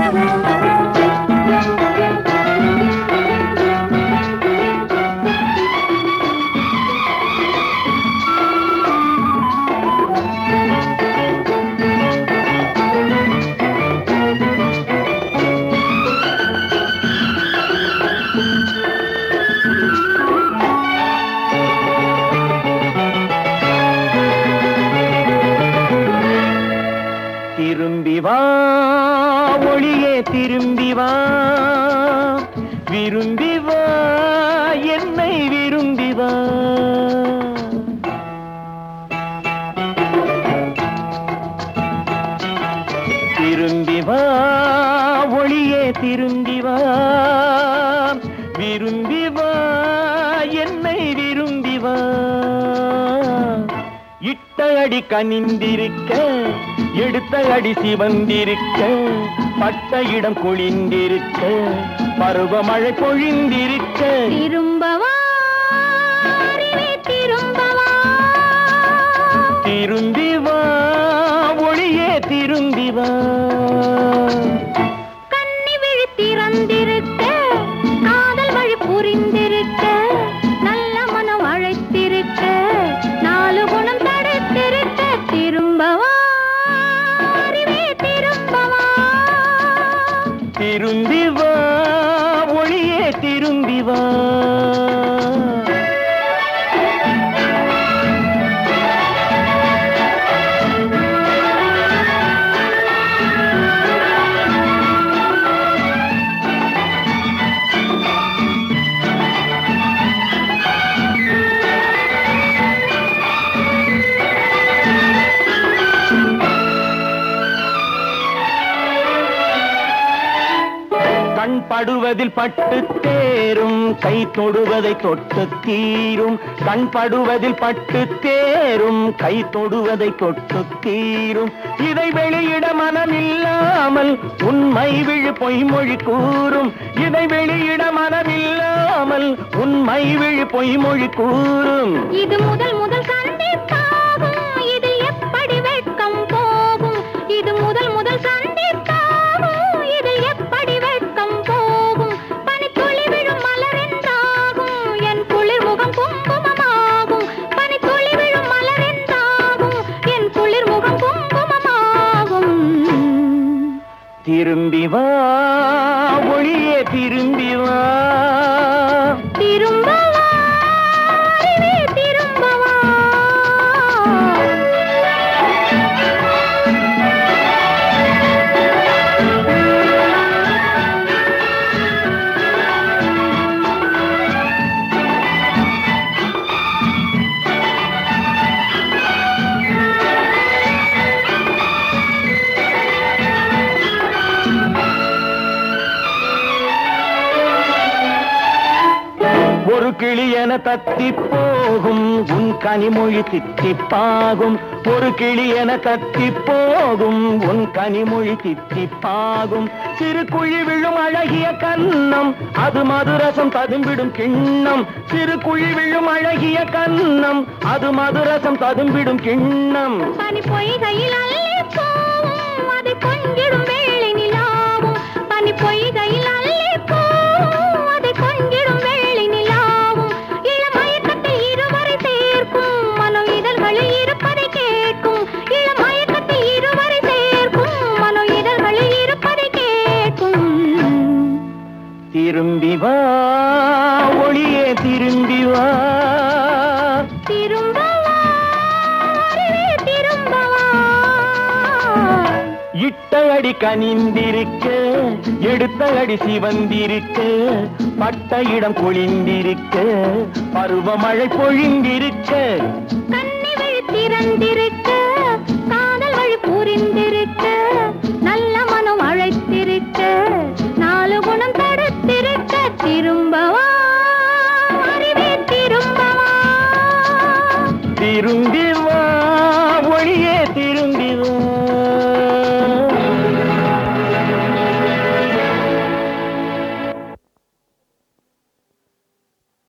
திரும்பி வா ஒளியே திரும்பி வா விரும்பி வா என்னை விரும்பி வா திரும்பி வா ஒளியே திரும்பி வா விரும்பி வா என்னை விரும்பி வா இட்ட அடி கனிந்திருக்க எடுத்த அடி சிவந்திருக்க பட்ட இடம் கொழிந்திருக்க பருவமழை பொழிந்திருக்க திரும்பவா அறிவே திரும்பவா திரும்பி வா ஒளியே திரும்பி வா கண்ணி விழி திறந்திருக்க காதல் வழி புரிந்திருக்க நல்ல மனம் அழைத்திருக்க நாலு குணம் தடுத்திருக்க திரும்பவா அறிவே திரும்பவா திரும்பி வா ஒளியே திரும்பி வா கண் படுவதில் பட்டு தேரும் கை தொடுவதை தொட்டு தீரும் கண் படுவதில் பட்டு தேரும் கை தொடுவதை தொட்டு தீரும் இதை வெளியிட மனமில்லாமல் உண்மை விழு பொய்மொழி கூறும் இதை வெளியிட மனமில்லாமல் உண்மை விழு பொய்மொழி கூறும் இது முதல் முதல் சந்திப்பாகும் இதில் எப்படி வெட்கம் போகும் இது முதல் முதல் சந்திப்பாகும் இதில் எப்படி வெட்கம் போகும் பனித்துளி விழும் மலரென்றாகும் என் குளிர் முகம் குங்குமமாகும் பனித்துளி விழும் மலரென்றாகும் என் குளிர் முகம் குங்குமமாகும் திரும்பி வா ஒளியே திரும்பி வா திரும்பவா அறிவே திரும்பவா ஒரு கிளி என தத்தி போகும் உன் கனிமொழி தித்திப்பாகும் ஒரு கிளி என தத்தி போகும் உன் கனிமொழி தித்திப்பாகும் சிறு குழி விழும் அழகிய கன்னம் அது மதுரசம் ததும்பிடும் கிண்ணம் சிறு குழி விழும் அழகிய கன்னம் அது மதுரசம் ததும்பிடும் கிண்ணம் பனி பொய்கையில் அள்ளி போவும் அதை கொஞ்சிடும் வேளை நிலாவும் பனி பொய்கையில் அள்ளி போவும் அதை கொஞ்சிடும் வேளை நிலாவும் இளமயக்கத்தில் இருவரை சேர்க்கும் மனோ இதழ்களில் இருப்பதை கேட்கும் இளமயக்கத்தில் இருவரை சேர்க்கும் மனோ இதழ்களில் இருப்பதை கேட்கும் திரும்பி வா ஒளியே திரும்பி வா திரும்பவா அறிவே திரும்பவா இட்ட அடி கனிந்திருக்க எடுத்த அடி சிவந்திருக்க பட்ட இடம் கொழிந்திருக்க பருவமழை பொழிந்திருக்க கண்ணி வழி திறந்திருக்க காதல் வழி புரிந்திருக்க நல்ல மனம் அழைத்திருக்க நாலு குணம் தடுத்திருக்க திரும்பவா அறிவே திரும்பவா திரும்பி